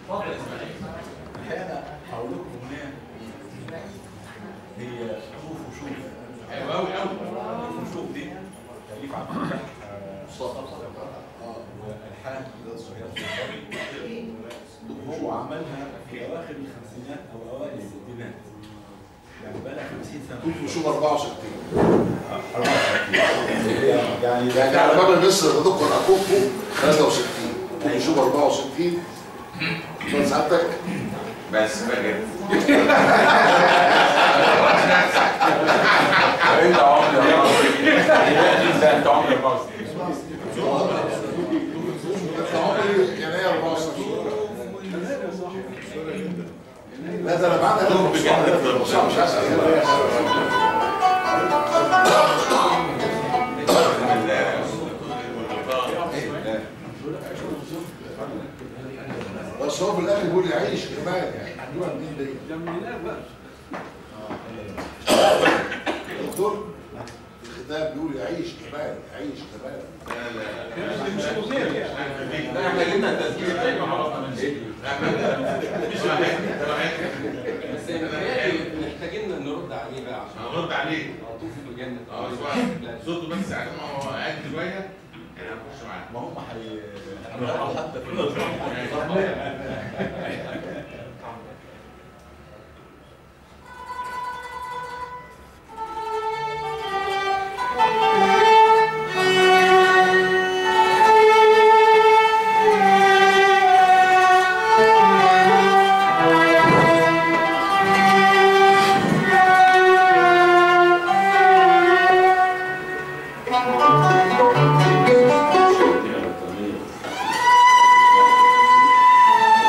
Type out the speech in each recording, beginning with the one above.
الحقيقه هقول لكم اغنيه هي شوفوا شوف حلو قوي قوي شوفوا شوف دي تاليف عبد الفتاح مصطفى والحان سهير الصبري هو عملها في اواخر الخمسينات او اوائل الستينات يعني بقى لها 50 سنه كنت بشوف 64 يعني يعني على باب مصر بدق اكوفو 63 كنت بشوف 64 فاهم سعادتك بس بقى كده انت عمري يا راجل انت عمري يا راجل عمري يناير 64 لا ده انا بعد انا مش مش هسال بس هو في الاخر بيقول يعيش كمان يعني هنجيبها منين دي؟ دكتور الختام بيقول يعيش كمان يعيش كمان لا احنا جبنا التسجيل التاني وعرفنا من ايه بس متهيألي محتاجين نرد عليه بقى عشان هنرد عليه عطوف في جنة اه اسمع صوته بس عشان ما هو قاعد شويه يعني هنخش معاه ما هم حي هنروح حتى في Thank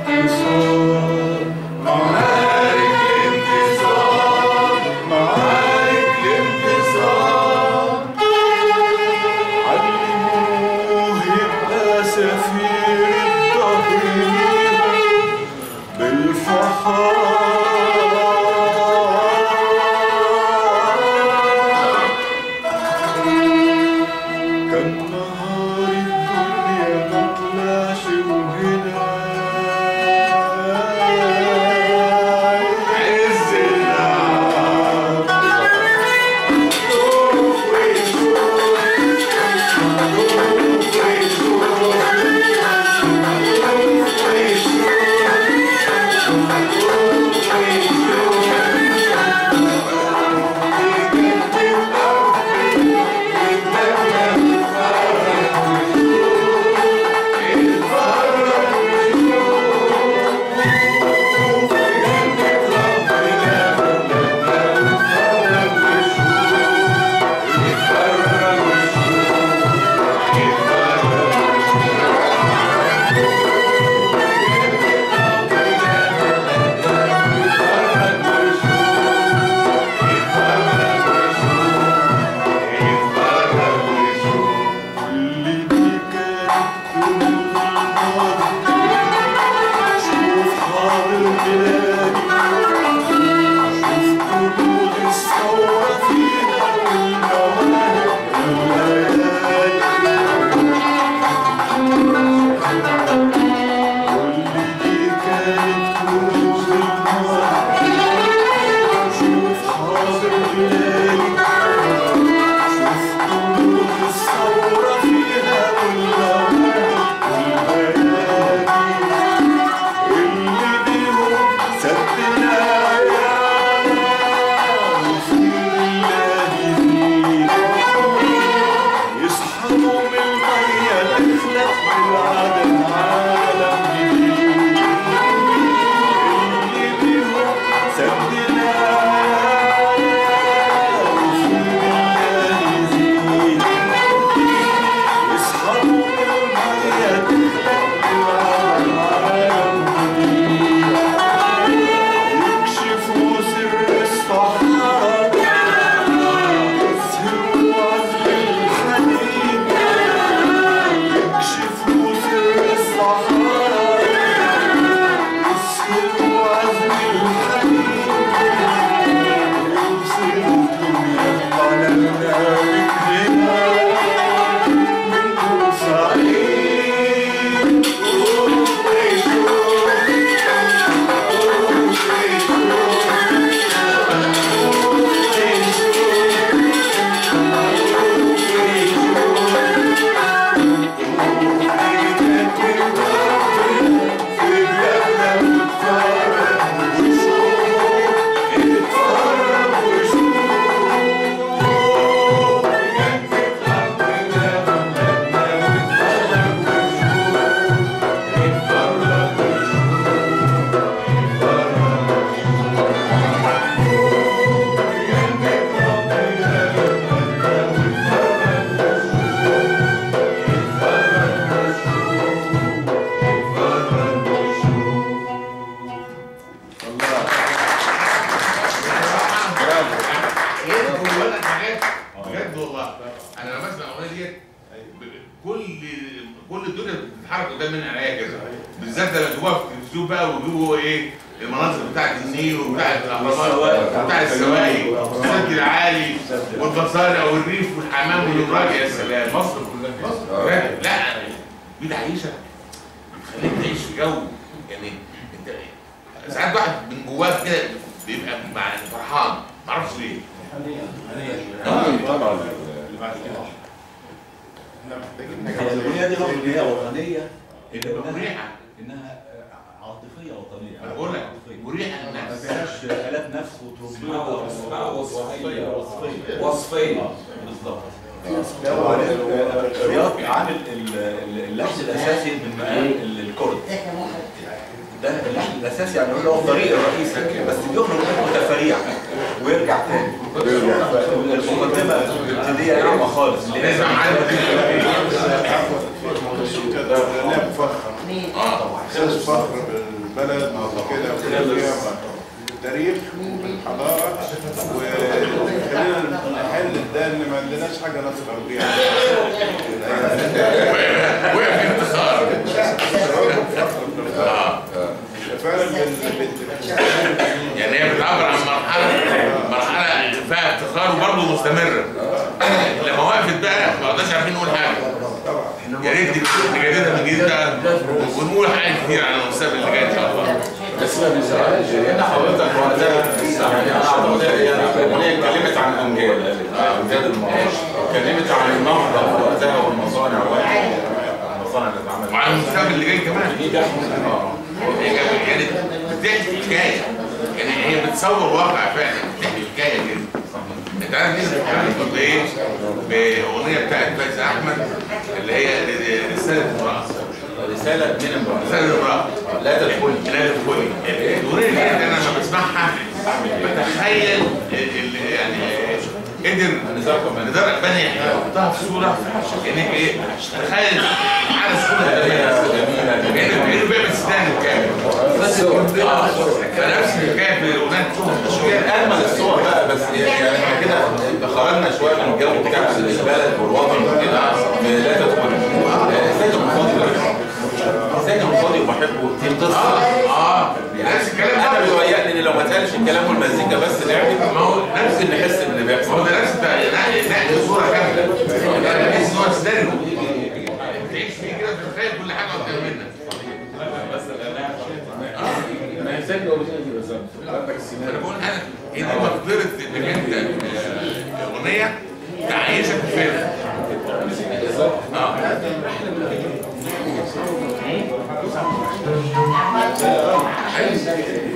الانتصار معارك الانتصار معارك الانتصار علموه يبقى سفير الدهر ليهم بالفخار كان نهار الدنيا مطلعش وهنا عز النهار شوف وشوف شوف اللي دي كانت كنوز الماضي شوف حاضر بلادي شوف كنوز الثورة فينا والمواهب والليالي واللي دي كانت كنوز الماضي شوف حاضر بلادي شوف كنوز الثورة فيها والمواهب والبيادي اللي بيهم سدنا عيانا وفي الله فيه يسحبوا من المية تخلق بالعدم عالم جديد اللي بيهم سدنا عيانا وفي الله يزيد يسحبوا من المية تخلق بالعدم عالم جديد يكشفوا سر الصحراء يسهروا عزم الحنين يكشفوا سر الصحراء يسهروا عزم الحنين يوصلوا الدنيا على النار كلنا من بورسعيد ايه جوانا حاجات بجد والله انا لما بسمع الاغنيه ديت ب- كل كل الدنيا بتتحرك قدام من عينيا كده بالذات لما جواها في التلفزيون بقى ويجيبوا ايه المناظر بتاعت النيل وبتاعت الاهرامات وبتاعت السواقي والسد العالي والبصارة والريف والحمام والابراج يا سلام مصر كلها لا دي عيشه بتخليك تعيش في جو يعني انت ساعات واحد من جواه كده بيبقى مع فرحان معرفش ليه طبعا اللي بعد كده احنا محتاجين هي الاغنيه دي رغم ان هي وطنيه اللي إنها- مريحه انها عاطفيه وطنيه انا بقول لك عاطفية. مريحه ما الناس فيهاش الات نفس وتربيه اسمها وصفية. وصفيه وصفية. آه، بالظبط رياض عامل ال- ال- اللحن الاساسي من مقام ال- الكرد ده اللحن الاساسي يعني هو الطريق الرئيسي بس بيخرج منه تفاريع ويرجع تاني المقدمه الابتدائيه ناعمه خالص اللي هي نسمع معانا ده اغنيه مفخر اه احساس فخر بال البلد وكده وكده فيها تاريخ والحضاره وخلينا نحل ده ان ما عندناش حاجه نفخر بيها وقع في انتصار اه فعلا بن- بن- يعني هي بتعبر عن مرحله مرحله فيها افتخار وبرضه مستمره لما وقفت بقى ما قعدناش عارفين نقول حاجه يا ريت نجددها من جديد بقى ونقول حاجات كتير عن المستقبل اللي جاي ان شاء الله بس ما بيزعلش هنا حضرتك وقتها يعني انا اعتقد هي الاغنيه اتكلمت عن امجاد امجاد المعاش اتكلمت عن النهضه في وقتها والمصانع والمصانع اللي اتعملت وعن المستقبل اللي جاي كمان دي ده اه هي كانت كانت بتحكي حكايه يعني هي بتصور واقع فعلا بتحكي حكايه كده انت عارف مين اللي كنت ايه باغنيه بتاعت فايز احمد اللي هي رساله امراه رساله من امراه رساله امراه لا تدخل لا تدخلي الاغنيه دي انا لما بسمعها بتخيل ال- ال- يعني قدر نزار قباني يحطها في صوره كانك ايه تخيل حاله صوره جميله كانه كانه بيعمل ستاند كامل اه فنفس الحكايه في الاغنيه هي اجمل الصور بقى بس يعني احنا كده خرجنا شويه من الجو بتاع البلد والوطن وكده لا تدخل سيد المفاضل سيد المفاضل وبحبه دي قصه اه اه نفس الكلام انا ده بيتهيألي ان لو ما اتقالش الكلام والمزيكا بس لعبت ما هو نفس ممكن نحس باللي بيحصل هو ده نفس بقى نقل نقل صوره كامله يعني بحس ان هو ستاند تعيش فيه كده تتخيل كل حاجه قدام منك انا بقول انا ايه دي مقدره انك انت آه، اغنيه تعيشك في فيلم اه أيوة.